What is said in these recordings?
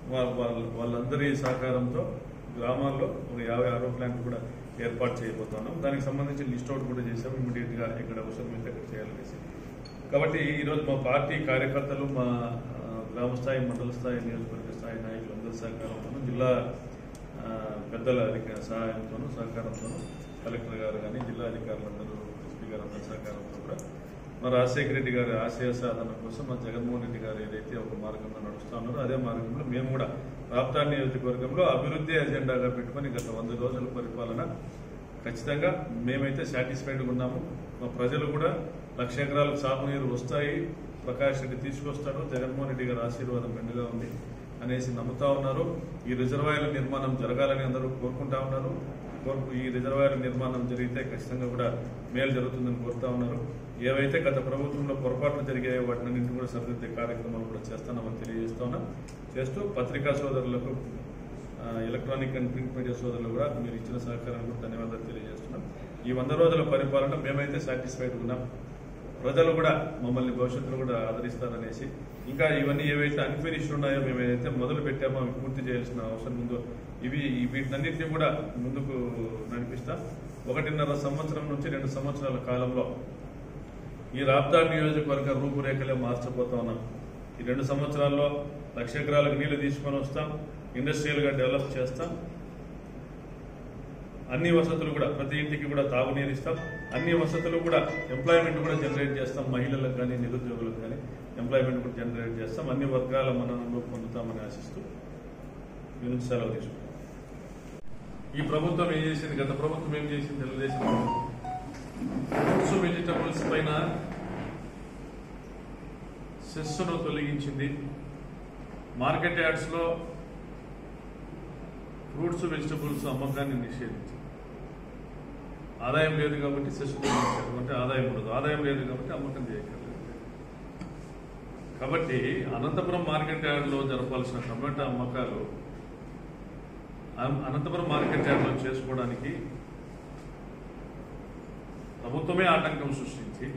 వా- వాళ్ళ వాళ్ళందరి సహకారంతో గ్రామాల్లో ఒక యాభై ఆరో ప్లాంట్ కూడా ఏర్పాటు చేయబోతున్నాం దానికి సంబంధించి లిస్ట్ అవుట్ కూడా చేసాం ఇమీడియట్ గా ఇక్కడ అవసరం అయితే అక్కడ చేయాలనేసి కాబట్టి ఈరోజు మా పార్టీ కార్యకర్తలు మా ఆ, గ్రామ స్థాయి మండల స్థాయి నియోజకవర్గ స్థాయి నాయకులందరి సహకారంతోనూ జిల్లా ఆ, పెద్దల అధిక సహాయంతోనూ సహకారంతోనూ కలెక్టర్ గారు కానీ జిల్లా అధికారులందరూ ఎస్పీ గారు అందరి సహకారంతో కూడా మా రాజశేఖర రెడ్డి గారి ఆశయ సాధన కోసం మా జగన్మోహన్ రెడ్డి గారు ఏదైతే ఒక మార్గంలో నడుస్తా ఉన్నారో అదే మార్గంలో మేము కూడా రాప్తా నియోజకవర్గంలో అభివృద్ధి ఎజెండాగా పెట్టుకొని గత వంద రోజుల పరిపాలన ఖచ్చితంగా మేమైతే సాటిస్ఫైడ్గా ఉన్నాము మా ప్రజలు కూడా లక్ష ఎకరాలకు సాగునీరు వస్తాయి ప్రకాష్ రెడ్డి తీసుకొస్తాడు జగన్మోహన్ రెడ్డి గారి ఆశీర్వాదం మెండుగా ఉంది అనేసి నమ్ముతా ఉన్నారు ఈ రిజర్వాయర్ల నిర్మాణం జరగాలని అందరూ కోరుకుంటా ఉన్నారు కోరుకు ఈ రిజర్వాయర్ నిర్మాణం జరిగితే ఖచ్చితంగా కూడా మేలు జరుగుతుందని కోరుతా ఉన్నారు ఏవైతే గత ప్రభుత్వంలో పొరపాట్లు జరిగాయో వాటినన్నింటినీ కూడా సరిదిద్దే కార్యక్రమాలు కూడా చేస్తామని తెలియజేస్తా ఉన్నాం చేస్తూ పత్రికా సోదరులకు ఆ, ఎలక్ట్రానిక్ అండ్ ప్రింట్ మీడియా సోదరులు కూడా మీరు ఇచ్చిన సహకారానికి కూడా ధన్యవాదాలు తెలియజేస్తున్నాం ఈ వంద రోజుల పరిపాలన మేమైతే సాటిస్ఫైడ్ ఉన్నాం ప్రజలు కూడా మమ్మల్ని భవిష్యత్తులో కూడా ఆదరిస్తారనేసి ఇంకా ఇవన్నీ ఏవైతే అన్ఫినిష్డ్ ఉన్నాయో మేము ఏదైతే మొదలు పెట్టామో అవి పూర్తి చేయాల్సిన అవసరం ఉందో ఇవి వీటినన్నింటినీ కూడా ముందుకు నడిపిస్తాం ఒకటిన్నర సంవత్సరం నుంచి రెండు సంవత్సరాల కాలంలో ఈ రాప్తా నియోజకవర్గ రూపురేఖలే మార్చబోతా ఉన్నాం ఈ రెండు సంవత్సరాల్లో లక్ష ఎకరాలకు నీళ్లు తీసుకొని వస్తాం ఇండస్ట్రియల్ గా డెవలప్ చేస్తాం అన్ని వసతులు కూడా ప్రతి ఇంటికి కూడా తాగునీరు ఇస్తాం అన్ని వసతులు కూడా ఎంప్లాయ్మెంట్ కూడా జనరేట్ చేస్తాం మహిళలకు కానీ నిరుద్యోగులకు కానీ ఎంప్లాయ్మెంట్ కూడా జనరేట్ చేస్తాం అన్ని వర్గాల మనలో పొందుతామని ఆశిస్తూ మీ నుంచి సెలవు తీసుకుంటాం ఈ ప్రభుత్వం ఏం చేసింది గత ప్రభుత్వం ఏం చేసింది తెలుగుదేశం ఫ్రూట్స్ వెజిటబుల్స్ పైన సెస్సును తొలగించింది మార్కెట్ యార్డ్స్ లో ఫ్రూట్స్ వెజిటబుల్స్ అమ్మకాన్ని నిషేధించింది ఆదాయం లేదు కాబట్టి సెస్ తొలగించారు అంటే ఆదాయం ఉండదు ఆదాయం లేదు కాబట్టి అమ్మకం చేయగలరు కాబట్టి అనంతపురం మార్కెట్ యార్డ్లో జరపాల్సిన టమాటా అమ్మకాలు అన- అనంతపురం మార్కెట్ యార్డ్లో చేసుకోవడానికి ప్రభుత్వమే ఆటంకం సృష్టించి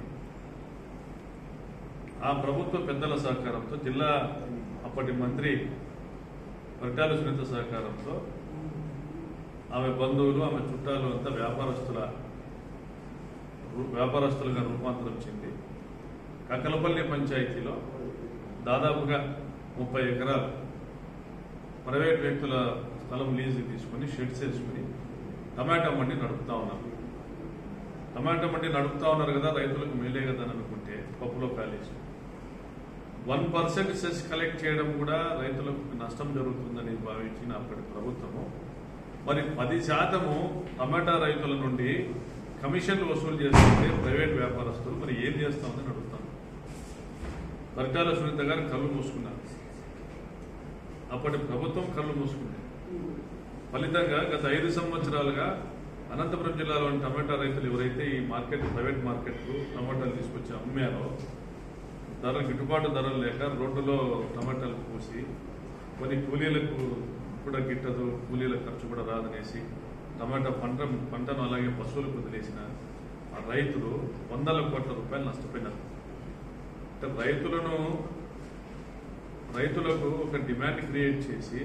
ఆ ప్రభుత్వ పెద్దల సహకారంతో జిల్లా అప్పటి మంత్రి పరిటాల సునీత సహకారంతో ఆమె బంధువులు ఆమె చుట్టాలు అంతా వ్యాపారస్తుల రూ- వ్యాపారస్తులుగా రూపాంతరం చెంది కకలపల్లి పంచాయతీలో దాదాపుగా ముప్పై ఎకరాలు ప్రైవేట్ వ్యక్తుల స్థలం లీజు తీసుకుని షెడ్స్ వేసుకుని టమాటా మండి నడుపుతా ఉన్నారు టమాటా మండి నడుపుతా ఉన్నారు కదా రైతులకు మేలే కదా అని అనుకుంటే పప్పులో కాలేసి వన్ పర్సెంట్ సెస్ కలెక్ట్ చేయడం కూడా రైతులకు నష్టం జరుగుతుందని భావించిన అప్పటి ప్రభుత్వము మరి పది శాతము టమాటా రైతుల నుండి కమిషన్లు వసూలు చేస్తుంటే ప్రైవేట్ వ్యాపారస్తులు మరి ఏం చేస్తామని అడుగుతాను పరిటాల సునీత గారు కళ్ళు మూసుకున్నారు అప్పటి ప్రభుత్వం కళ్ళు మూసుకుంది ఫలితంగా గత ఐదు సంవత్సరాలుగా అనంతపురం జిల్లాలోని టమాటా రైతులు ఎవరైతే ఈ మార్కెట్ ప్రైవేట్ మార్కెట్కు టమాటాలు తీసుకొచ్చి అమ్మారో ధర గిట్టుబాటు ధరలు లేక రోడ్డులో టమాటాలు పూసి కొన్ని కూలీలకు కూడా గిట్టదు కూలీల ఖర్చు కూడా రాదనేసి టమాటా పంట పంటను అలాగే పశువులకు వదిలేసిన ఆ రైతులు వందల కోట్ల రూపాయలు నష్టపోయినారు అంటే రైతులను రైతులకు ఒక డిమాండ్ క్రియేట్ చేసి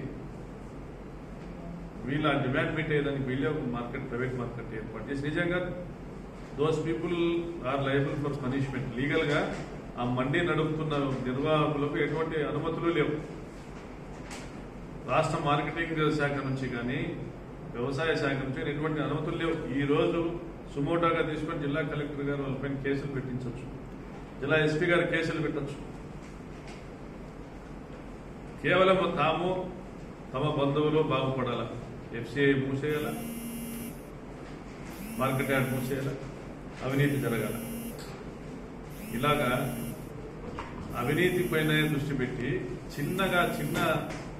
వీళ్ళ ఆ డిమాండ్ మీట్ అయ్యేదానికి వీళ్ళే ఒక మార్కెట్ ప్రైవేట్ మార్కెట్ ఏర్పాటు చేసి నిజంగా those people are liable for punishment legal గా ఆ మండి నడుపుతున్న నిర్వాహకులకు ఎటువంటి అనుమతులు లేవు రాష్ట్ర మార్కెటింగ్ శాఖ నుంచి కానీ వ్యవసాయ శాఖ నుంచి కానీ ఎటువంటి అనుమతులు లేవు ఈ రోజు సుమోటోగా తీసుకొని జిల్లా కలెక్టర్ గారు వాళ్ళపైన కేసులు పెట్టించవచ్చు జిల్లా ఎస్పీ గారు కేసులు పెట్టచ్చు కేవలం తాము తమ బంధువులు బాగుపడాల ఎఫ్సిఐ మూసేయాల మార్కెట్ యార్డ్ మూసేయాల అవినీతి జరగాల ఇలాగా అవినీతి పైన దృష్టి పెట్టి చిన్నగా చిన్న